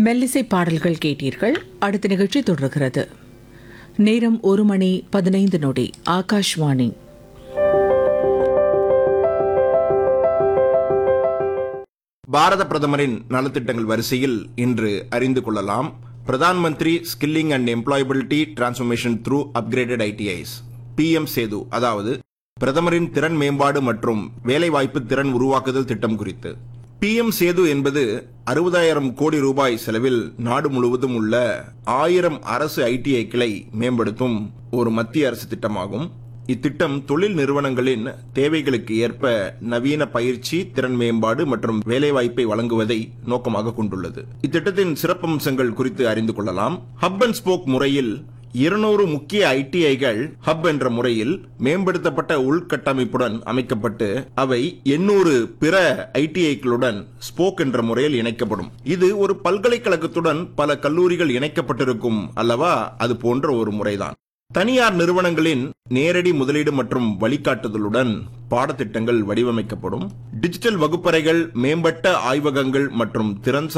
மெல்லிசை பாடல்கள் கேட்டீர்கள் அடுத்த நிகழ்ச்சி தொடர்கிறது நேரம் ஒரு மணி பதினைந்து நொடி ஆகாஷ்வாணி பாரத பிரதமரின் நலத்திட்டங்கள் வரிசையில் இன்று அறிந்து கொள்ளலாம் Pradhan Mantri skilling and employability transformation through upgraded ITIs PM Setu அதாவது பிரதமரின் திறன் மேம்பாடு மற்றும் வேலைவாய்ப்பு திறன் உருவாக்குதல் திட்டம் குறித்து பிஎம் சேது என்பது அறுபதாயிரம் கோடி ரூபாய் செலவில் நாடு முழுவதும் உள்ள ஆயிரம் அரசு ஐடிஐக்களை மேம்படுத்தும் ஒரு மத்திய அரசு திட்டமாகும் இத்திட்டம் தொழில் நிறுவனங்களின் தேவைகளுக்கு ஏற்ப நவீன பயிற்சி திறன் மேம்பாடு மற்றும் வேலைவாய்ப்பை வழங்குவதை நோக்கமாக கொண்டுள்ளது இத்திட்டத்தின் சிறப்பம்சங்கள் குறித்து அறிந்து கொள்ளலாம் ஹப் அண்ட் ஸ்போக் முறையில் இருநூறு முக்கிய ஐடிஐகள் ஹப் என்ற முறையில் மேம்படுத்தப்பட்ட உள்கட்டமைப்புடன் அமைக்கப்பட்டு அவை எண்ணூறு பிற ஐடிஐக்களுடன் ஸ்போக் என்ற முறையில் இணைக்கப்படும் இது ஒரு பல்கலைக்கழகத்துடன் பல கல்லூரிகள் இணைக்கப்பட்டிருக்கும் அல்லவா அது போன்ற ஒரு முறைதான் தனியார் நிறுவனங்களின் நேரடி முதலீடு மற்றும் வழிகாட்டுதலுடன் பாடத்திட்டங்கள் வடிவமைக்கப்படும் டிஜிட்டல் வகுப்பறைகள் மேம்பட்ட ஆய்வகங்கள் மற்றும் திறன்